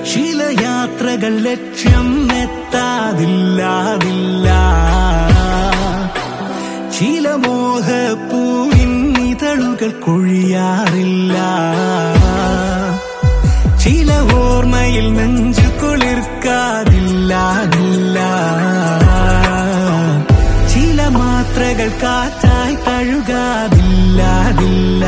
ചില യാത്രകൾ ലക്ഷ്യം എത്താതില്ലാതില്ല ചില മോഹപ്പൂവിൻ ഇതളുകൾ കൊഴിയാറില്ല ചില ഓർമ്മയിൽ നെഞ്ചു കുളിർക്കാതില്ലാതില്ല ചില മാത്രകൾ കാറ്റായി തഴുകാതില്ലാതില്ല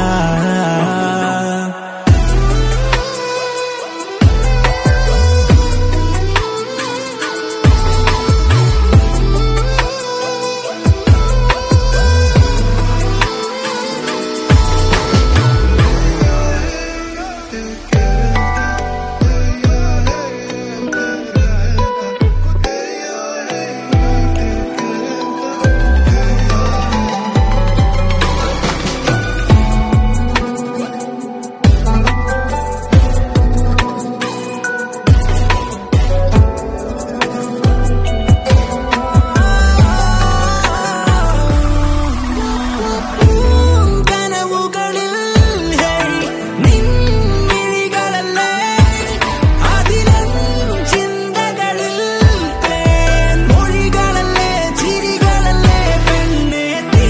കനവുകളിൽ ഹേയ് നിൻ മിഴികളല്ലേ അതിലും ചിന്തകളിൽ തേൻ മൊഴികളല്ലേ ചിരികളല്ലേ പെണ്ണെ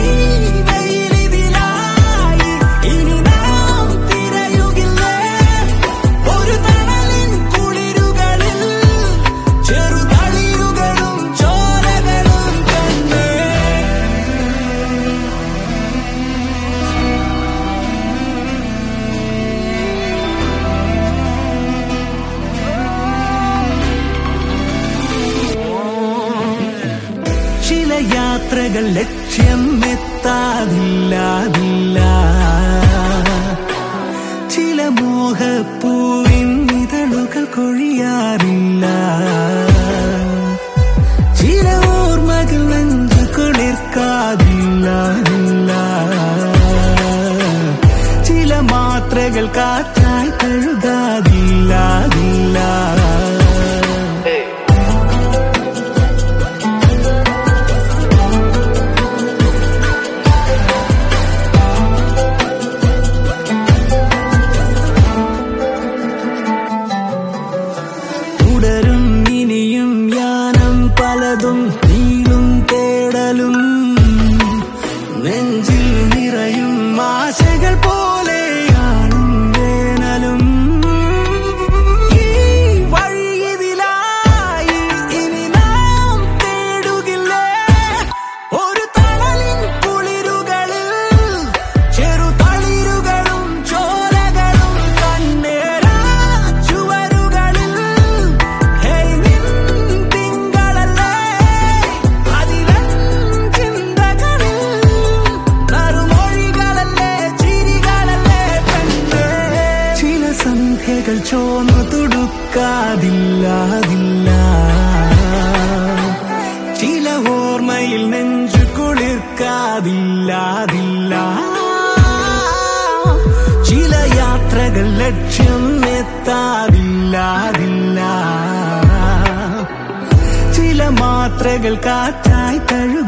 തീവയിലിതിലായി ഇനി നാം തിരയുകില്ലേ ഒരു തണലിൻ കുളിരുകളിൽ ചെറുതളിരുകളും ചോരകളും പെണ്ണേ ചില യാത്രകൾ ലക്ഷ്യം എത്താതില്ലാതില്ല ചില മോഹപ്പൂവിൻ ഇതളുകൾ കൊഴിയാറില്ല ചില ഓർമ്മകൾ നെഞ്ചു കുളിർക്കാതില്ലാതില്ല ചില മാത്രകൾ കാറ്റായി കഴുകാതില്ലാതില്ല തുടരും ഇനിയും യാനം പലതും നീളും തേടലും നെഞ്ചിൽ നിറയും ആശകൾ പോലെയാണും വേനലും ഈ വഴിയിതിലായി ഇനി നാം തേടുകില്ലേ ഒരു തണലിൻ കുളിരുകളിൽ ചെറുതളിരുകളും ചോരകളും കണ്ണേരാ ചുവരുകളിൽ ഹേയ് നിൻ തിങ്കളല്ലേ അതിലൻ ചിന്തകളിൽ നറുമൊഴികളല്ലേ ചിരികളല്ലേ പെണ്ണേ ചില സന്ധ്യകൾ ചോന്നു തുടുക്കാതില്ലാതില്ല ചില ഓർമ്മയിൽ നെഞ്ചു കുളിർക്കാതില്ലാതില്ല ചില യാത്രകൾ ലക്ഷ്യം എത്താതില്ലാതില്ല ചില മാത്രകൾ കാറ്റായി തഴുക